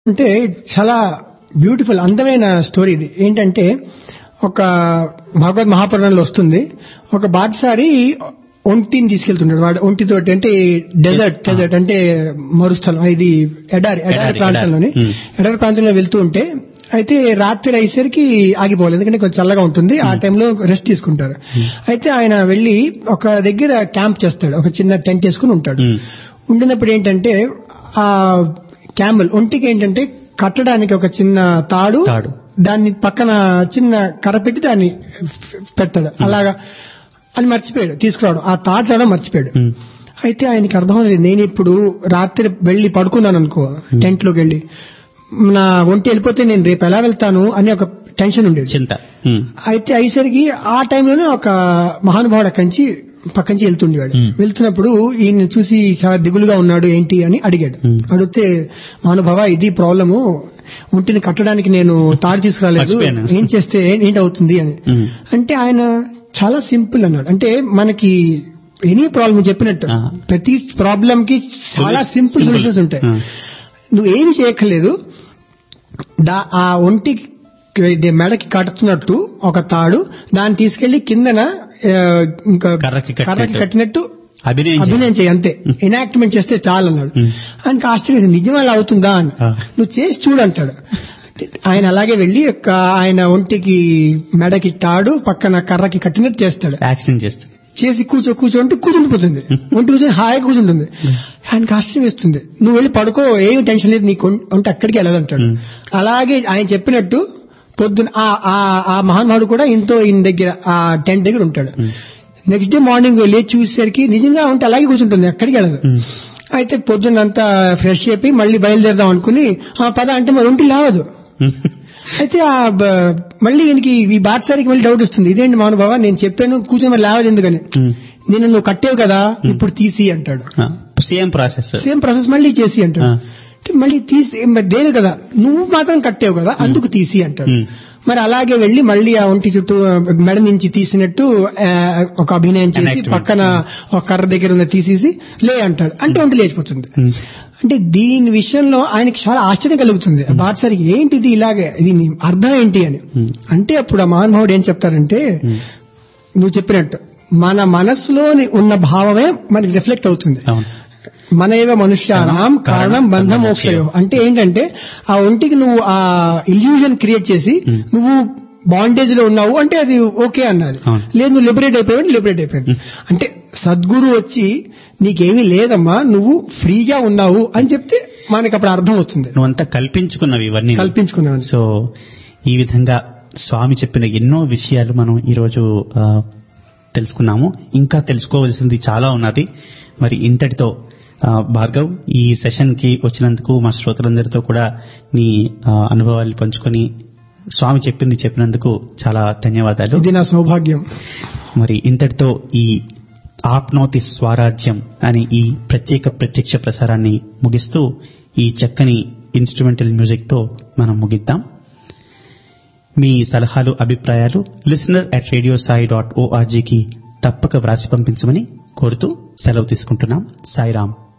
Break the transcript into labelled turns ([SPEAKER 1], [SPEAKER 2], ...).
[SPEAKER 1] అంటే చాలా బ్యూటిఫుల్ అందమైన స్టోరీ ఇది ఏంటంటే ఒక భగవద్ మహాపురాణంలో వస్తుంది ఒక బాటసారి ఒంటిని తీసుకెళ్తుంటాడు వాడు ఒంటితోటి అంటే డెజర్ట్ డెజర్ట్ అంటే మరుస్థలం ఇది ఎడారి ఎడారి
[SPEAKER 2] ఎడారి,
[SPEAKER 1] ప్రాంతంలోని
[SPEAKER 2] ఎడారి.
[SPEAKER 1] ఎడారి ప్రాంతంలో వెళ్తూ ఉంటే అయితే రాత్రి అయ్యేసరికి ఆగిపోవాలి ఎందుకంటే కొంచెం చల్లగా ఉంటుంది ఆ టైంలో రెస్ట్ తీసుకుంటారు అయితే ఆయన వెళ్లి ఒక దగ్గర క్యాంప్ చేస్తాడు ఒక చిన్న టెంట్ వేసుకుని ఉంటాడు
[SPEAKER 2] ఉమ్.
[SPEAKER 1] ఉండినప్పుడు ఏంటంటే ఆ క్యామెల్ ఒంటికి ఏంటంటే కట్టడానికి ఒక చిన్న తాడు
[SPEAKER 2] తాడు.
[SPEAKER 1] దాన్ని పక్కన చిన్న కర్ర పెట్టి దాన్ని పెడతాడు అలాగా అని మర్చిపోయాడు తీసుకురావడం ఆ తాడు రావడం మర్చిపోయాడు
[SPEAKER 2] ఉమ్.
[SPEAKER 1] అయితే ఆయనకి అర్థం లేదు నేను ఇప్పుడు రాత్రి వెళ్లి పడుకున్నాను అనుకో టెంట్ లోకి వెళ్లి నా ఒంటి వెళ్ళిపోతే నేను రేపు ఎలా వెళ్తాను అని ఒక టెన్షన్ ఉండేది
[SPEAKER 2] చింత ఉమ్.
[SPEAKER 1] అయితే అయ్యేసరికి ఆ టైంలోనే ఒక మహానుభావుడు అక్కడి నుంచి పక్క నుంచి వెళ్తుండేవాడు
[SPEAKER 2] Hmm.
[SPEAKER 1] వెళ్తున్నప్పుడు ఈయన చూసి చాలా దిగులుగా ఉన్నాడు ఏంటి అని అడిగాడు
[SPEAKER 2] Hmm.
[SPEAKER 1] అడిగితే మహానుభావ ఇది ప్రాబ్లము ఒంటిని కట్టడానికి నేను తాడు తీసుకురాలేదు
[SPEAKER 2] మర్చిపోయాను.
[SPEAKER 1] ఏం చేస్తే ఏంటి అవుతుంది అని
[SPEAKER 2] ఉమ్.
[SPEAKER 1] అంటే ఆయన చాలా సింపుల్ అన్నాడు అంటే మనకి ఎనీ ప్రాబ్లం చెప్పినట్టు
[SPEAKER 2] Ah.
[SPEAKER 1] ప్రతి ప్రాబ్లం కి చాలా సింపుల్
[SPEAKER 2] Simple.
[SPEAKER 1] సొల్యూషన్స్ ఉంటాయి
[SPEAKER 2] ఆ.
[SPEAKER 1] నువ్వు ఏమి చేయక్కర్లేదు దా- ఆ ఒంటికి ఇది మెడకి కట్టుతున్నట్టు ఒక తాడు దాన్ని తీసుకెళ్లి కిందన ఆ, ఇంకా
[SPEAKER 2] కర్రకి కట్టినట్టు.
[SPEAKER 1] కర్రకి కట్టినట్టు
[SPEAKER 2] అభినయం చేయి.
[SPEAKER 1] అభినయం చేయి అంతే ఎనాక్ట్మెంట్ చేస్తే చాలు అన్నాడు
[SPEAKER 2] Hmm.
[SPEAKER 1] ఆయనకి ఆశ్చర్యం నిజం అలా అవుతుందా అని
[SPEAKER 2] Ah.
[SPEAKER 1] నువ్వు చేసి చూడు అంటాడు ఆయన అలాగే వెళ్లి ఒక ఆయన ఒంటికి మెడకి తాడు పక్కన కర్రకి కట్టినట్టు చేస్తాడు
[SPEAKER 2] యాక్షన్ చేస్తా
[SPEAKER 1] చేసి కూర్చో కూర్చో అంటే కూర్చుండిపోతుంది ఒంటి కూర్చొని హాయిగా కూర్చుంటుంది ఆయనకి ఆశ్చర్యం వేస్తుంది నువ్వు వెళ్ళి పడుకో ఏం టెన్షన్ లేదు నీకు ఒం- ఒంటి అక్కడికి వెళ్ళదంటాడు
[SPEAKER 2] Hmm.
[SPEAKER 1] అలాగే ఆయన చెప్పినట్టు పొద్దున ఆ- ఆ- ఆ మహానుభావుడు కూడా ఇంతో ఈయన దగ్గర ఆ టెంట్ దగ్గర ఉంటాడు నెక్స్ట్ డే మార్నింగ్ లేచి చూసేసరికి నిజంగా ఉంటే అలాగే కూర్చుంటుంది ఎక్కడికి వెళ్ళదు
[SPEAKER 2] ఉమ్.
[SPEAKER 1] అయితే పొద్దున్నంతా ఫ్రెష్ అయిపోయి మళ్ళీ బయలుదేరదాం అనుకుని ఆ పద అంటే మరి ఒంటి లేవదు
[SPEAKER 2] ఉమ్.
[SPEAKER 1] అయితే ఆ బ- మళ్ళీ ఈయనకి ఈ బాటసారికి మళ్ళీ డౌట్ వస్తుంది ఇదేంటి మహానుభావ నేను చెప్పాను కూర్చొని మరి లేవదు ఎందుకని
[SPEAKER 2] ఉమ్.
[SPEAKER 1] నేను నువ్వు కట్టేవు కదా ఇప్పుడు తీసి అంటాడు
[SPEAKER 2] ఆ. సేమ్ ప్రాసెస్
[SPEAKER 1] సేమ్ ప్రాసెస్ మళ్ళీ చేసి అంటాడు
[SPEAKER 2] ఆ.
[SPEAKER 1] అంటే మళ్ళీ తీసి మరి దేని కదా నువ్వు మాత్రం కట్టేవు కదా అందుకు తీసి అంటాడు
[SPEAKER 2] ఉమ్.
[SPEAKER 1] మరి అలాగే వెళ్లి మళ్ళీ ఆ ఒంటి చుట్టూ మెడ నుంచి తీసినట్టు ఆ, ఒక అభినయం చేసి
[SPEAKER 2] Enactment.
[SPEAKER 1] పక్కన ఒక కర్ర దగ్గర ఉన్న తీసేసి లే అంటాడు అంటే ఒంటి లేచిపోతుంది
[SPEAKER 2] ఉమ్.
[SPEAKER 1] అంటే దీని విషయంలో ఆయనకి చాలా ఆశ్చర్యం కలుగుతుంది బాటసారికి ఏంటిది ఇలాగే దీని అర్థం ఏంటి అని
[SPEAKER 2] Hmm.
[SPEAKER 1] అంటే అప్పుడు ఆ మహానుభావుడు ఏం చెప్తారంటే
[SPEAKER 2] ఉమ్.
[SPEAKER 1] నువ్వు చెప్పినట్టు మన మనస్సులోని ఉన్న భావమే మనకి రిఫ్లెక్ట్ అవుతుంది
[SPEAKER 2] అవును
[SPEAKER 1] మన ఏవ మనుష్యానాం కారణం బంధ మోక్షయో అంటే ఏంటంటే ఆ ఒంటికి నువ్వు ఆ ఇల్యూజన్ క్రియేట్ చేసి
[SPEAKER 2] Hmm.
[SPEAKER 1] నువ్వు బాండేజ్ లో ఉన్నావు అంటే అది ఓకే అన్నది
[SPEAKER 2] అవును.
[SPEAKER 1] లేదు నువ్వు లిబరేట్ అయిపోయావు లిబరేట్ అయిపోయింది అంటే సద్గురు వచ్చి నీకేమీ లేదమ్మా నువ్వు ఫ్రీగా ఉన్నావు అని చెప్తే మనకి అప్పుడు అర్థం అవుతుంది
[SPEAKER 2] నువ్వంతా కల్పించుకున్నవి ఇవన్నీ
[SPEAKER 1] కల్పించుకున్నాను
[SPEAKER 2] సో ఈ విధంగా స్వామి చెప్పిన ఎన్నో విషయాలు మనం ఈరోజు ఆ, తెలుసుకున్నాము ఇంకా తెలుసుకోవాల్సింది చాలా ఉన్నది మరి ఇంతటితో ఆ, భార్గవ్ ఈ సెషన్ కి వచ్చినందుకు మా శ్రోతలందరితో కూడా నీ ఆ, అనుభవాలు పంచుకొని స్వామి చెప్పింది చెప్పినందుకు చాలా ధన్యవాదాలు
[SPEAKER 1] ఇది నా సౌభాగ్యం
[SPEAKER 2] మరి ఇంతటితో ఈ ఆప్నోతి స్వరాజ్యం అనే ఈ ప్రత్యేక ప్రత్యక్ష ప్రసారాన్ని ముగిస్తూ ఈ చక్కని ఇన్స్ట్రుమెంటల్ మ్యూజిక్ తో మనం ముగిద్దాం మీ సలహాలు అభిప్రాయాలు listener at radio Sai dot ఓఆర్జీకి తప్పక వ్రాసి పంపించమని కోరుతూ సెలవు తీసుకుంటున్నాం సాయిరాం